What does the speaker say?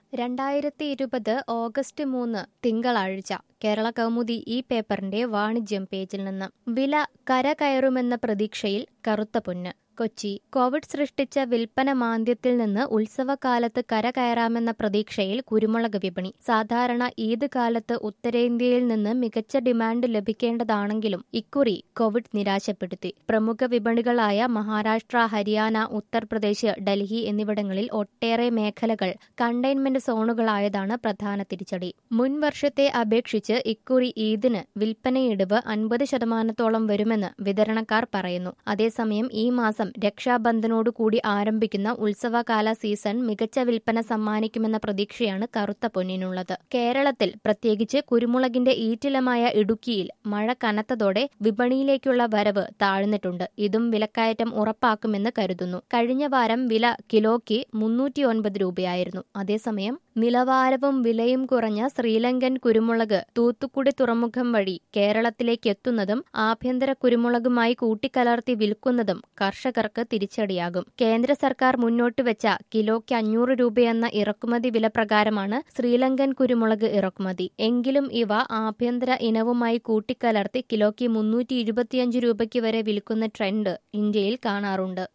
രണ്ടായിരത്തി ഇരുപത് ഓഗസ്റ്റ് മൂന്ന് തിങ്കളാഴ്ച കേരള കൗമുദി ഈ പേപ്പറിന്റെ വാണിജ്യം പേജിൽ നിന്ന് വില കരകയറുമെന്ന പ്രതീക്ഷയിൽ കറുത്ത പൊന്ന് കൊച്ചി കോവിഡ് സൃഷ്ടിച്ച വിൽപ്പന മാന്ദ്യത്തിൽ നിന്ന് ഉത്സവകാലത്ത് കരകയറാമെന്ന പ്രതീക്ഷയിൽ കുരുമുളക് വിപണി സാധാരണ ഈദ് കാലത്ത് ഉത്തരേന്ത്യയിൽ നിന്ന് മികച്ച ഡിമാൻഡ് ലഭിക്കേണ്ടതാണെങ്കിലും ഇക്കുറി കോവിഡ് നിരാശപ്പെടുത്തി പ്രമുഖ വിപണികളായ മഹാരാഷ്ട്ര ഹരിയാന ഉത്തർപ്രദേശ് ഡൽഹി എന്നിവിടങ്ങളിൽ ഒട്ടേറെ മേഖലകൾ കണ്ടെയ്ൻമെന്റ് സോണുകളായതാണ് പ്രധാന തിരിച്ചടി മുൻ വർഷത്തെ അപേക്ഷിച്ച് ഇക്കുറി ഈദിന് വിൽപ്പനയിടിവ് അൻപത് ശതമാനത്തോളം വരുമെന്ന് വിതരണക്കാർ പറയുന്നു അതേസമയം ഈ മാസം രക്ഷാബന്ധനോടുകൂടി ആരംഭിക്കുന്ന ഉത്സവകാല സീസൺ മികച്ച വിൽപ്പന സമ്മാനിക്കുമെന്ന പ്രതീക്ഷയാണ് കറുത്ത പൊന്നിനുള്ളത് കേരളത്തിൽ പ്രത്യേകിച്ച് കുരുമുളകിന്റെ ഈറ്റിലമായ ഇടുക്കിയിൽ മഴ കനത്തതോടെ വിപണിയിലേക്കുള്ള വരവ് താഴ്ന്നിട്ടുണ്ട് ഇതും വിലക്കയറ്റം ഉറപ്പാക്കുമെന്ന് കരുതുന്നു കഴിഞ്ഞ വാരം വില കിലോയ്ക്ക് മുന്നൂറ്റിയൊൻപത് രൂപയായിരുന്നു അതേസമയം നിലവാരവും വിലയും കുറഞ്ഞ ശ്രീലങ്കൻ കുരുമുളക് തൂത്തുക്കുടി തുറമുഖം വഴി കേരളത്തിലേക്ക് എത്തുന്നതും ആഭ്യന്തര കുരുമുളകുമായി കൂട്ടിക്കലർത്തി വിൽക്കുന്നതും കർഷകർക്ക് തിരിച്ചടിയാകും കേന്ദ്ര സർക്കാർ മുന്നോട്ട് വെച്ച കിലോയ്ക്ക് അഞ്ഞൂറ് രൂപയെന്ന ഇറക്കുമതി വില പ്രകാരമാണ് ശ്രീലങ്കൻ കുരുമുളക് ഇറക്കുമതി എങ്കിലും ഇവ ആഭ്യന്തര ഇനവുമായി കൂട്ടിക്കലർത്തി കിലോയ്ക്ക് മുന്നൂറ്റി ഇരുപത്തിയഞ്ച് രൂപയ്ക്ക് വരെ വിൽക്കുന്ന ട്രെൻഡ് ഇന്ത്യയിൽ കാണാറുണ്ട്